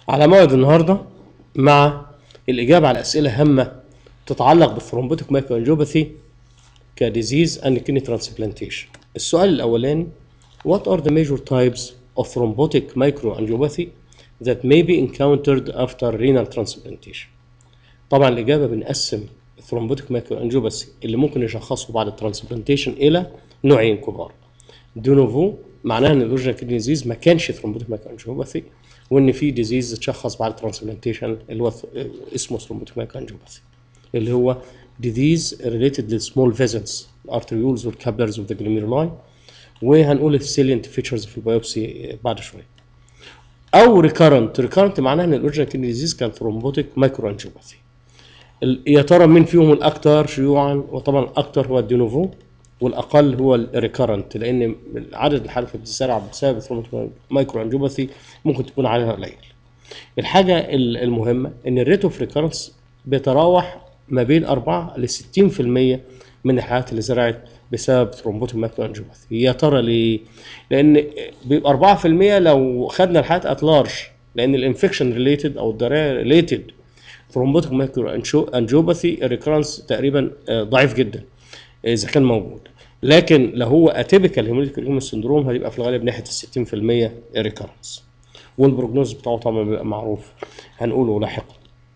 على موعد النهارده مع الإجابة على أسئلة هامة تتعلق بالثرومبوتيك مايكروانجيوباثي كديزيز and kidney transplantation. السؤال الأولاني What are the major types of thrombotic microangiopathy that may be encountered after renal transplantation؟ طبعا الإجابة بنقسم الثرومبوتيك مايكروانجيوباثي اللي ممكن يشخصه بعد الترانسبلانتيشن إلى نوعين كبار. دونوفو معناها ان الاوريجينال كيدني ديزيز ما كانش ثرومبوتيك مايكروانجيوباثي وان في ديزيز اتشخص بعد الترانسبلانتيشن اللي هو اسمه ثرومبوتيك مايكروانجيوباثي اللي هو ديزيز ريليتد للسمول فيزلز الارتريولز والكابلرز اوف ذا جلوميرولاي وهنقول السيلينت فيتشرز في البيوبسي بعد شويه او ريكارنت ريكارنت معناها ان الاوريجينال كيدني ديزيز كان ثرومبوتيك مايكروانجيوباثي يا ترى مين فيهم الاكثر شيوعا وطبعا الاكثر هو الدينوفو والاقل هو الريكارنت لان عدد الحالات اللي بتتسرع بسبب مايكرو انجوباثي ممكن تكون عددها قليل. الحاجه المهمه ان الريت اوف ريكارنس بيتراوح ما بين 4 ل 60% من الحالات اللي زرعت بسبب ثرومبوتيك مايكرو انجوباثي. يا ترى ليه؟ لان بيبقى 4% لو خدنا الحالات ات لارج لان الانفكشن ريليتد او الدرايه ريليتد ثرومبوتيك مايكرو انجوباثي الريكارنس تقريبا ضعيف جدا. اذا كان موجود لكن لو هو اتيبيكال هيموليتيك ريجوم سندروم هيبقى في الغالب ناحيه ال 60% ريكارنس والبروجنوز بتاعه طبعا بيبقى معروف هنقوله لاحقا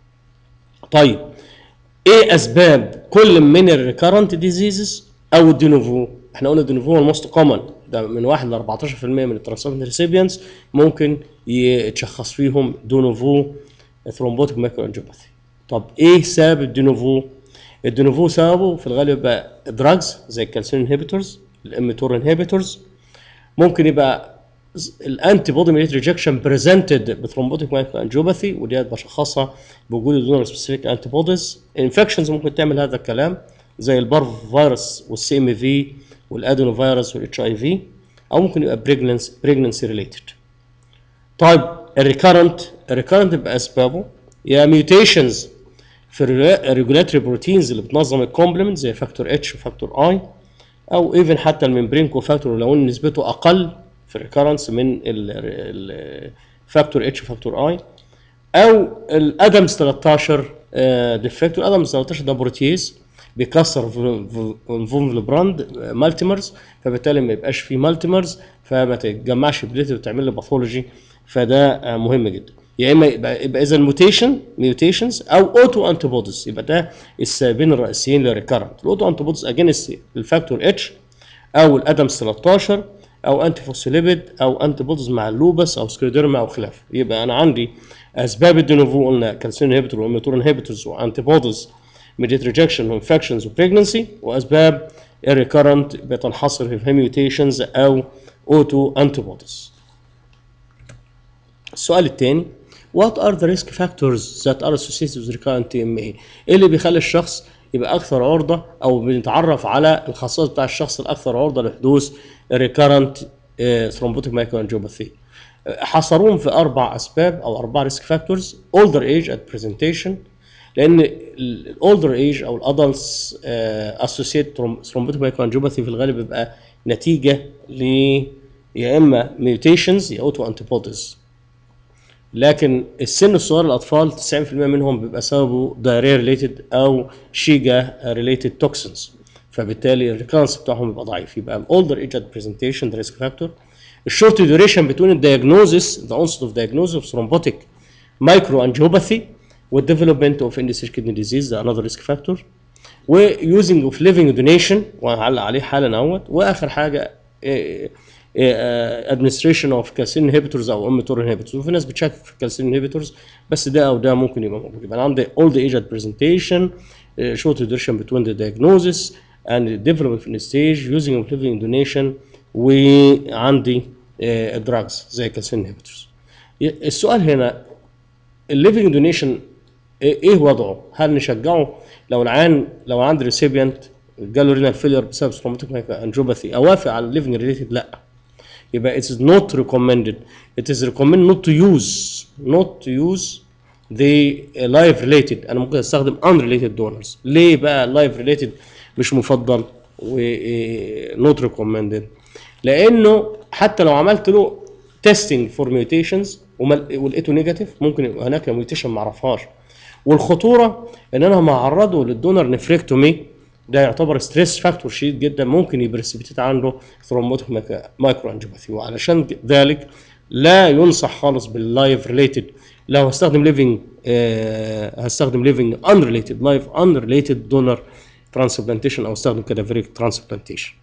طيب ايه اسباب كل من الريكارنت ديزيزز او الدينوفو احنا قلنا الدينوفو هو الموست كومن ده من 1 ل 14% من الترانسبلانت ريسيبيانس ممكن يتشخص فيهم دونوفو ثرومبوتيك مايكرو انجيوباثي طب ايه سبب الدينوفو الدينوفو سببه في الغالب يبقى دراجز زي الكالسيوم انهبيتورز الاميتور انهبيتورز ممكن يبقى الانتي بودي ميليت ريجكشن بريزنتد بثرومبوتيك مايكرو انجيوباثي ودي بشخصها بوجود الدونر سبيسيفيك انتي بوديز انفكشنز ممكن تعمل هذا الكلام زي البارف فيروس والسي ام في والادينو فيروس والاتش اي في او ممكن يبقى بريجننس بريجننسي ريليتد طيب الريكارنت الريكارنت بيبقى اسبابه يا ميوتيشنز في الريجولاتوري بروتينز اللي بتنظم الكومبلمنت زي فاكتور اتش وفاكتور اي او ايفن حتى الممبرين كوفاكتور لو ان نسبته اقل في الريكارنس من الفاكتور اتش وفاكتور اي او الادمز 13 ديفكت الادمز 13 ده بروتيز بيكسر فون براند مالتيمرز فبالتالي ما يبقاش فيه مالتيمرز فما تتجمعش بليتر وتعمل لي باثولوجي فده مهم جدا يا اما يبقى, يبقى اذا موتيشن ميوتيشنز او اوتو انتي بوديز يبقى ده السببين الرئيسيين للريكارنت الاوتو انتي بوديز اجينست الفاكتور اتش او الادمز 13 او انتي فوسفوليبيد او انتي بوديز مع اللوبس او سكريديرما او خلافه يبقى انا عندي اسباب الدينوفو قلنا كالسيوم انهبيتور واميتور انهبيتورز وانتي بوديز ميديت ريجكشن وانفكشنز وبريجنسي واسباب الريكارنت بتنحصر في ميوتيشنز او اوتو انتي بوديز السؤال الثاني What are the risk factors that are associated with recurrent TMA؟ ايه اللي بيخلي الشخص يبقى اكثر عرضه او بنتعرف على الخصائص بتاع الشخص الاكثر عرضه لحدوث recurrent thrombotic microangiopathy؟ حصروهم في اربع اسباب او اربع ريسك فاكتورز older age at presentation لان الاولدر ايج او الادلتس اسوسييت thrombotic microangiopathy في الغالب بيبقى نتيجه ل يا اما ميوتيشنز يا اوتو انتي بوديز لكن السن الصغير الاطفال 90% منهم بيبقى سببه دايريا ريليتد او شيجا ريليتد توكسنز فبالتالي الريكانس بتاعهم بيبقى ضعيف يبقى الاولدر ايج ات برزنتيشن ده ريسك فاكتور الشورت ديوريشن بتوين الدايجنوزس ذا اونست اوف diagnosis اوف ثرومبوتيك مايكرو انجيوباثي والديفلوبمنت اوف اندسيج كدني ديزيز ده انذر ريسك فاكتور ويوزنج اوف ليفنج دونيشن وهعلق عليه حالا اهوت واخر حاجه ادمنستريشن اوف كالسين انهبيتورز او اميتور انهبيتورز وفي ناس بتشكك في الكالسين انهبيتورز بس ده او ده ممكن يبقى موجود يبقى عندي اولد ايج ات برزنتيشن شورت ديوريشن بتوين ذا diagnosis and development in stage using of living donation وعندي دراجز زي كالسين انهبيتورز السؤال هنا الليفنج دونيشن ايه وضعه؟ هل نشجعه لو العيان لو عندي ريسيبيانت جاله رينال فيلير بسبب ثرومبوتيك انجوباثي اوافق على الليفنج ريليتد لا يبقى it is not recommended it is recommended not to use not to use the live related انا ممكن استخدم unrelated donors ليه بقى live related مش مفضل و not recommended لانه حتى لو عملت له testing for mutations ولقيته نيجاتيف ممكن يبقى هناك ميوتيشن ما اعرفهاش والخطوره ان انا معرضه للدونر نفريكتومي ده يعتبر ستريس فاكتور شديد جدا ممكن يبرسبيتيت عنده ثرومبوتيك مايكرو انجيوباثي وعلشان ذلك لا ينصح خالص باللايف ريليتد لو هستخدم ليفنج آه هستخدم ليفنج ان ريليتد لايف ان ريليتد دونر ترانسبلانتيشن او استخدم كادافيريك ترانسبلانتيشن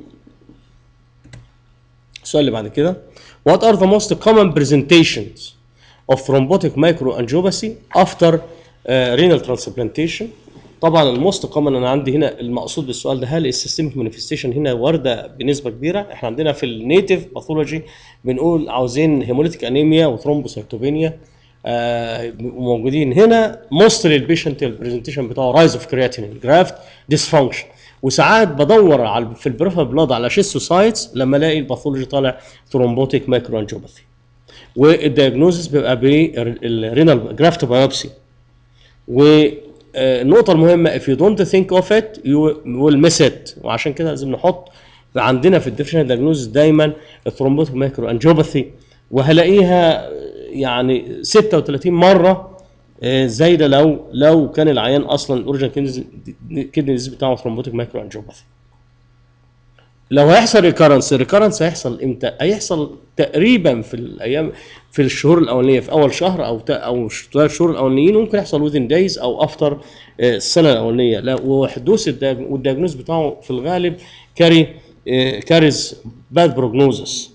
السؤال اللي بعد كده What are the most common presentations of thrombotic microangiopathy after uh, renal transplantation طبعا الموست كومن انا عندي هنا المقصود بالسؤال ده هل السيستميك مانيفستيشن هنا وارده بنسبه كبيره احنا عندنا في النيتيف باثولوجي بنقول عاوزين هيموليتيك انيميا وثرومبوسيتوبينيا آه موجودين هنا موستلي البيشنت البرزنتيشن بتاعه رايز اوف كرياتين جرافت ديسفانكشن وساعات بدور على في البريفر بلاد على شيستوسايتس لما الاقي الباثولوجي طالع ثرومبوتيك مايكرو انجيوباثي والدياجنوزس بيبقى بالرينال جرافت بايوبسي والنقطة المهمة if you don't think of it you will miss it وعشان كده لازم نحط عندنا في الديفرنشال دياجنوزس دايما الثرومبوتيك مايكرو انجيوباثي وهلاقيها يعني 36 مرة زايده لو لو كان العيان اصلا الاوريجن كدني ديزيز بتاعه ثرومبوتيك مايكرو انجيوباثي لو هيحصل ريكارنس الريكارنس هيحصل امتى؟ هيحصل تقريبا في الايام في الشهور الاولانيه في اول شهر او او ثلاث شهور الاولانيين ممكن يحصل وذين دايز او افتر السنه الاولانيه لا وحدوث والدياجنوز بتاعه في الغالب كاري كاريز باد بروجنوزس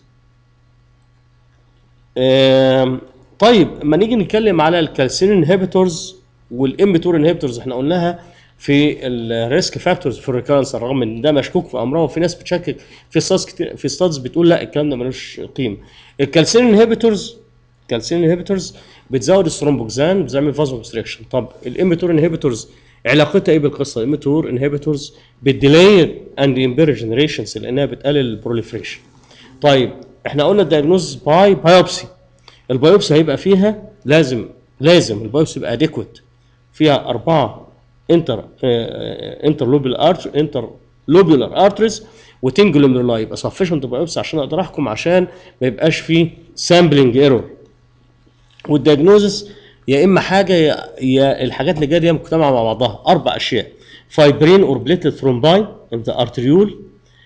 طيب اما نيجي نتكلم على الكالسين انهبيتورز والامبتور انهبيتورز احنا قلناها في الريسك فاكتورز في الريكارنس رغم ان ده مشكوك في امرها وفي ناس بتشكك في ستادز كتير في ستادز بتقول لا الكلام ده ملوش قيمه الكالسين انهبيتورز الكالسين انهبيتورز بتزود الثرومبوكسان بتعمل فازو كونستريكشن طب الامبتور انهبيتورز علاقتها ايه بالقصه الامبتور انهبيتورز بتديلي اند امبير جنريشنز لانها بتقلل البروليفريشن طيب احنا قلنا الدياجنوز باي بايوبسي البايوبسي هيبقى فيها لازم لازم البايوبسي يبقى اديكوت فيها اربعه انتر انتر لوبيولار ارتر انتر لوبيولار ارتريز وتنجلوميرولاي يبقى سفشنت بايوبسي عشان اقدر احكم عشان ما يبقاش فيه سامبلنج ايرور والدياجنوزس يا اما حاجه يا, يا الحاجات اللي جايه دي مجتمعه مع بعضها اربع اشياء فايبرين اور بليتد ثرومباي ان ذا ارتريول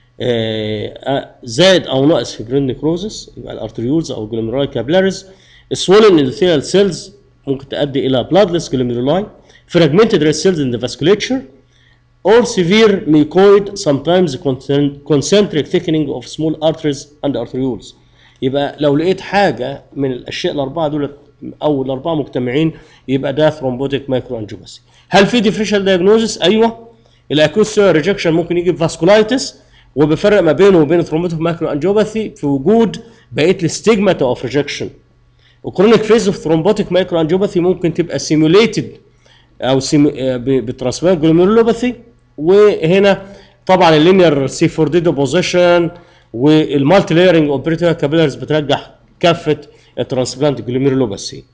زائد او ناقص في جرين نيكروزس يبقى الارتريولز او جلوميرولاي كابلاريز swollen endothelial cells ممكن تؤدي الى bloodless glomeruli fragmented red cells in the vasculature or severe mucoid sometimes concentric thickening of small arteries and arterioles يبقى لو لقيت حاجه من الاشياء الاربعه دول او الاربعه مجتمعين يبقى ده ثرومبوتيك مايكرو انجيوباثي هل في ديفرنشال دايجنوزس ايوه الاكوت سير ريجكشن ممكن يجي فاسكولايتس وبفرق ما بينه وبين ثرومبوتيك مايكرو انجيوباثي في وجود بقيه الستيجماتا اوف ريجكشن وكرونيك فيز اوف ثرومبوتيك مايكرو انجيوباثي ممكن تبقى سيموليتد او بترانسفير جلوميرولوباثي وهنا طبعا اللينير سي 4 دي ديبوزيشن والمالتي لايرنج اوبريتور كابيلارز بترجح كافه الترانسبلانت جلوميرولوباثي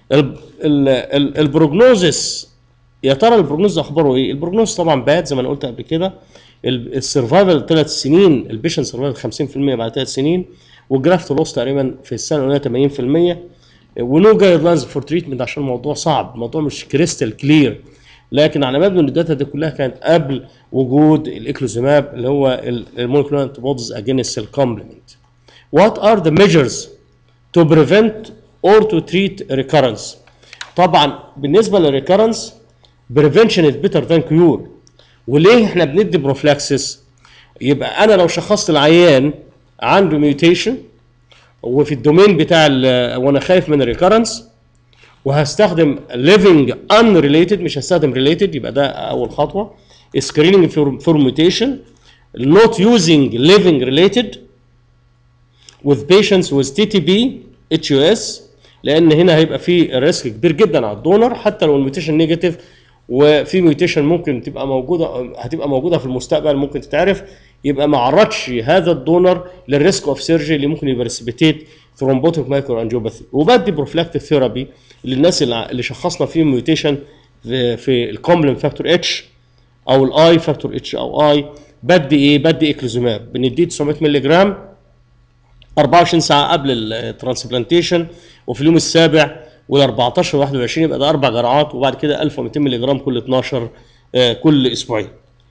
البروجنوزس يا ترى البروجنوز اخباره ايه؟ البروجنوز طبعا باد زي ما انا قلت قبل كده السرفايفل ثلاث سنين البيشنت سرفايفل 50% بعد ثلاث سنين والجرافت لوس تقريبا في السنه الاولى 80% ونو جايد لاينز فور تريتمنت عشان الموضوع صعب الموضوع مش كريستال كلير لكن على مبنى ان الداتا دي كلها كانت قبل وجود الاكلوزيماب اللي هو المولكيولار انتي بوديز اجينست سيل كومبلمنت وات ار ذا ميجرز تو بريفنت اور تو تريت ريكارنس طبعا بالنسبه للريكارنس بريفنشن از بيتر ذان كيور وليه احنا بندي بروفلاكسس يبقى انا لو شخصت العيان عنده ميوتيشن وفي الدومين بتاع وانا خايف من الريكارنس وهستخدم ليفنج ان ريليتد مش هستخدم ريليتد يبقى ده اول خطوه سكريننج فور ميوتيشن not using living related with patients with TTP HUS لان هنا هيبقى في ريسك كبير جدا على الدونر حتى لو الميوتيشن نيجاتيف وفي ميوتيشن ممكن تبقى موجوده هتبقى موجوده في المستقبل ممكن تتعرف يبقى ما عرضش هذا الدونر للريسك اوف سيرجري اللي ممكن يبرسبيتيت ثرومبوتيك مايكرو انجيوباثي وبدي بروفلاكتيك ثيرابي للناس اللي شخصنا فيهم ميوتيشن في, في الكومبلم فاكتور اتش او الاي فاكتور اتش او اي بدي ايه؟ بدي اكلوزوماب بنديه 900 مللي جرام 24 ساعه قبل الترانسبلانتيشن وفي اليوم السابع وال 14 و 21 يبقى ده اربع جرعات وبعد كده 1200 مللي جرام كل 12 آه، كل اسبوعين.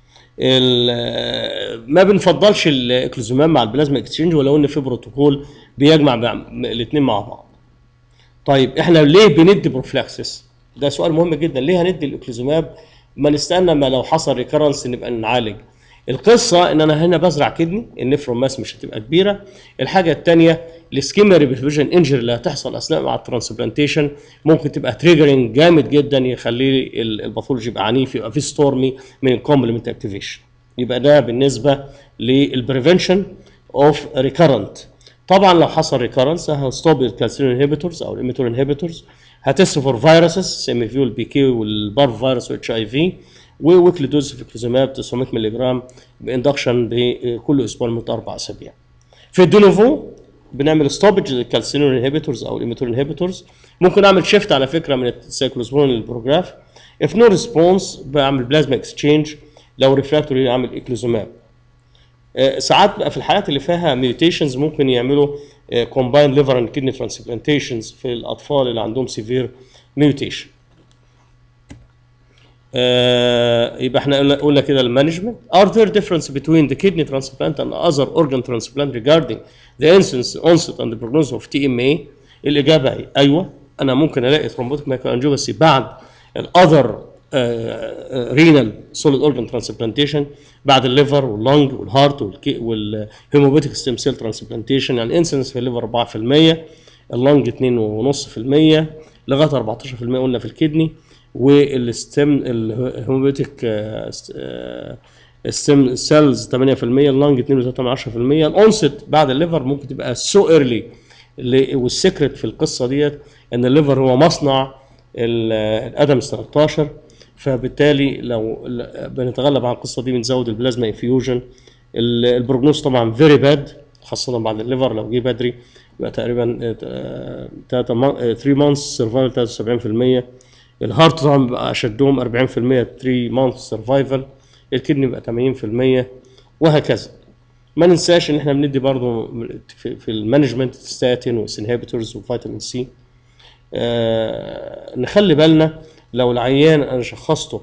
ال- ما بنفضلش الاكلوزوماب مع البلازما اكسشينج ولو ان في بروتوكول بيجمع الاثنين مع بعض. طيب احنا ليه بندي بروفلاكسس؟ ده سؤال مهم جدا ليه هندي الاكلوزوماب؟ ما نستنى ما لو حصل ريكرنس نبقى نعالج. القصه ان انا هنا بزرع كدني النفرون ماس مش هتبقى كبيره. الحاجه الثانيه السكيما ريبرفيجن انجري اللي هتحصل اثناء مع الترانسبلانتيشن ممكن تبقى تريجرنج جامد جدا يخلي ال- الباثولوجي يبقى عنيف يبقى في ستورمي من الكومبلمنت اكتيفيشن. يبقى ده بالنسبه للبريفنشن اوف ريكرنت. طبعا لو حصل ريكرنس هستوب الكالسيوم انهبيتورز او الاميتور انهبيتورز هتست فور فيروسز سيمي في والبي كي والبارف فيروس والاتش اي في وويكلي دوز في كلوزوماب 900 مللي جرام باندكشن بكل اسبوع لمده اربع اسابيع. في الدونوفو بنعمل ستوبج للكالسيوم انهبيتورز او الاميتور انهبيتورز ممكن اعمل شيفت على فكره من السايكلوسبون للبروجراف اف نو ريسبونس بعمل بلازما اكسشينج لو ريفراكتوري اعمل اكلوزوماب آه، ساعات بقى في الحالات اللي فيها ميوتيشنز ممكن يعملوا كومباين ليفر اند كدني ترانسبلانتيشنز في الاطفال اللي عندهم سيفير ميوتيشن يبقى احنا قلنا قلنا كده المانجمنت are there difference between the kidney transplant and other organ transplant regarding the incidence onset and the prognosis of TMA الاجابه هي ايوه انا ممكن الاقي ثرومبوتيك مايكروانجيوباسي بعد الاذر رينال سوليد اورجان ترانسبلانتيشن بعد الليفر واللنج والهارت والهيموبيتيك ستيم سيل ترانسبلانتيشن يعني انسنس في الليفر 4% اللنج 2.5% لغايه 14% قلنا في الكدني والستيم الهيموبيتيك ستيم سيلز 8% اللنج 2.3% الانست بعد الليفر ممكن تبقى سو ايرلي والسكرت في القصه ديت ان الليفر هو مصنع ال- الادم 13 فبالتالي لو ل- بنتغلب على القصه دي بنزود البلازما انفيوجن البروجنوز طبعا فيري باد خاصه بعد الليفر لو جه بدري يبقى تقريبا 3 مانثس سرفايفل 73% الهارت طبعا بيبقى اشدهم 40% 3 مانثس سرفايفل الكدني بيبقى 80% وهكذا ما ننساش ان احنا بندي برضه في, في المانجمنت ستاتين وسنهبيتورز وفيتامين سي آه نخلي بالنا لو العيان انا شخصته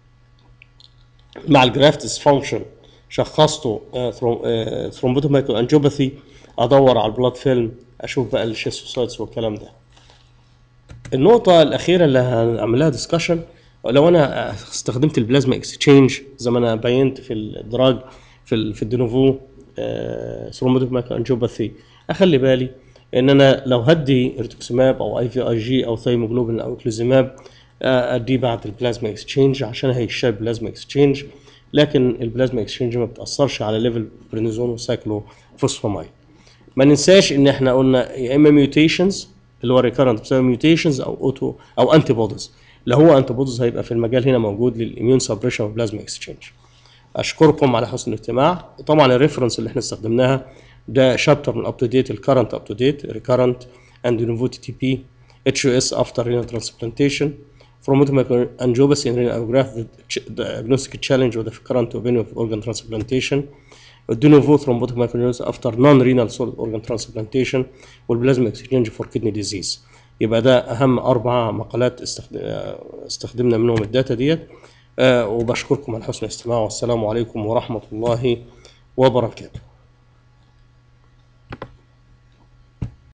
مع الجرافتس فانكشن شخصته ثرومبوتومايكو انجيوباثي ادور على البلاد فيلم اشوف بقى الشيستوسايتس والكلام ده النقطة الأخيرة اللي هنعملها ديسكشن لو أنا استخدمت البلازما اكسشينج زي ما أنا بينت في الدراج في ال- في الدينوفو ثرومبوتيك مايكرو انجيوباثي أخلي بالي إن أنا لو هدي ريتوكسيماب أو أي في أي جي أو ثايموجلوبين أو كلوزيماب آه، أديه بعد البلازما اكسشينج عشان هيشال بلازما اكسشينج لكن البلازما اكسشينج ما بتأثرش على ليفل برينيزون وسايكلو فوسفامايد ما ننساش ان احنا قلنا يا اما ميوتيشنز اللي هو ريكارنت بسبب ميوتيشنز او اوتو او انتي بوديز لو هو انتي بوديز هيبقى في المجال هنا موجود للاميون سبريشن وبلازما اكسشينج اشكركم على حسن الاستماع طبعا الريفرنس اللي احنا استخدمناها ده شابتر من اب تو ديت الكرنت اب تو ديت ريكارنت اند نوفو تي تي بي اتش يو اس افتر رينال ترانسبلانتيشن from angiopathy in renal allograft the ch- diagnostic challenge with the current opinion of organ transplantation de novo thrombotic microangiopathy after non-renal solid organ transplantation والبلازما exchange for kidney disease يبقى ده اهم اربع مقالات استخد- استخدمنا منهم الداتا ديت آه، وبشكركم على حسن الاستماع والسلام عليكم ورحمه الله وبركاته